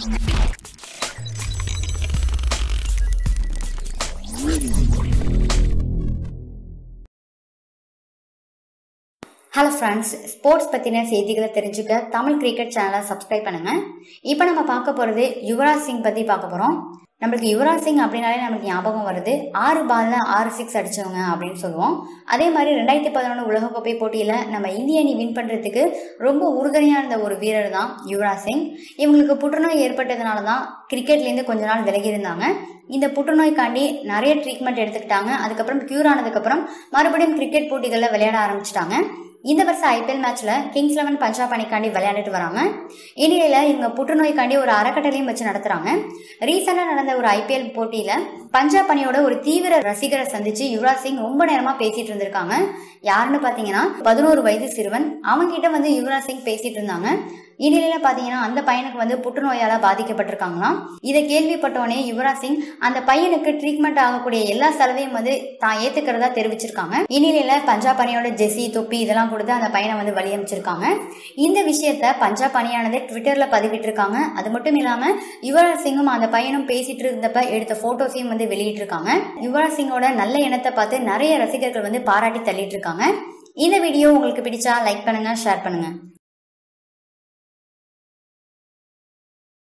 hello friends sports பற்றின செய்திகளை தெரிஞ்சுக்க தமிழ் கிரிக்கெட் சேனலை சப்ஸ்கிரைப் பண்ணுங்கள் இப்போ நம்ம பார்க்க போகிறது யுவராஜ் சிங் பற்றி பார்க்க போகிறோம் நம்மளுக்கு யுவராஜ் சிங் அப்படின்னாலே நமக்கு ஞாபகம் வருது ஆறு பாலில் ஆறு சிக்ஸ் அடித்தவங்க அப்படின்னு சொல்லுவோம் அதே மாதிரி ரெண்டாயிரத்தி பதினொன்று உலகக்கோப்பை போட்டியில் நம்ம இந்திய அணி வின் பண்ணுறதுக்கு ரொம்ப உறுதுணையாக இருந்த ஒரு வீரர் தான் யுவராஜ் சிங் இவங்களுக்கு புற்றுநோய் ஏற்பட்டதுனால தான் கிரிக்கெட்லேருந்து கொஞ்ச நாள் விலகி இருந்தாங்க இந்த புற்றுநோய்க்காண்டி நிறைய ட்ரீட்மெண்ட் எடுத்துக்கிட்டாங்க அதுக்கப்புறம் க்யூர் ஆனதுக்கப்புறம் மறுபடியும் கிரிக்கெட் போட்டிகளில் விளையாட ஆரம்பிச்சிட்டாங்க இந்த வருஷம் ஐபிஎல் மேட்ச்ல கிங்ஸ் லெவன் பஞ்சாப் அணிக்காண்டி விளையாடிட்டு வராங்க இந்நிலையில இவங்க புற்றுநோய்க்காண்டி ஒரு அறக்கட்டளையும் வச்சு நடத்துறாங்க ரீசெண்டா நடந்த ஒரு ஐபிஎல் போட்டியில பஞ்சாப் அணியோட ஒரு தீவிர ரசிகரை சந்திச்சு யுவராஜ் சிங் ரொம்ப நேரமா பேசிட்டு இருந்திருக்காங்க யாருன்னு பாத்தீங்கன்னா பதினோரு வயது சிறுவன் அவங்க கிட்ட வந்து யுவராஜ் சிங் பேசிட்டு இருந்தாங்க இந்நிலையில பாத்தீங்கன்னா அந்த பையனுக்கு வந்து புற்றுநோயால பாதிக்கப்பட்டிருக்காங்களாம் இதை கேள்விப்பட்டோடனே யுவராஜ் சிங் அந்த பையனுக்கு ட்ரீட்மெண்ட் ஆகக்கூடிய எல்லா செலவையும் வந்து தான் ஏத்துக்கிறதா தெரிவிச்சிருக்காங்க இந்நிலையில பஞ்சாப் அணியோட ஜெர்சி தொப்பி இதெல்லாம் கொடுத்து அந்த பையனை வந்து வழி அமைச்சிருக்காங்க இந்த விஷயத்த பஞ்சாப் அணியானது ட்விட்டர்ல பதிவிட்டிருக்காங்க அது மட்டும் இல்லாம யுவராஜ் சிங்கும் அந்த பையனும் பேசிட்டு இருந்தப்ப எடுத்த போட்டோஸையும் வந்து வெளியிட்டிருக்காங்க யுவராஜ் சிங்கோட நல்ல எண்ணத்தை பார்த்து நிறைய ரசிகர்கள் வந்து பாராட்டி தள்ளிட்டு இருக்காங்க இந்த வீடியோ உங்களுக்கு பிடிச்சா லைக் பண்ணுங்க ஷேர் பண்ணுங்க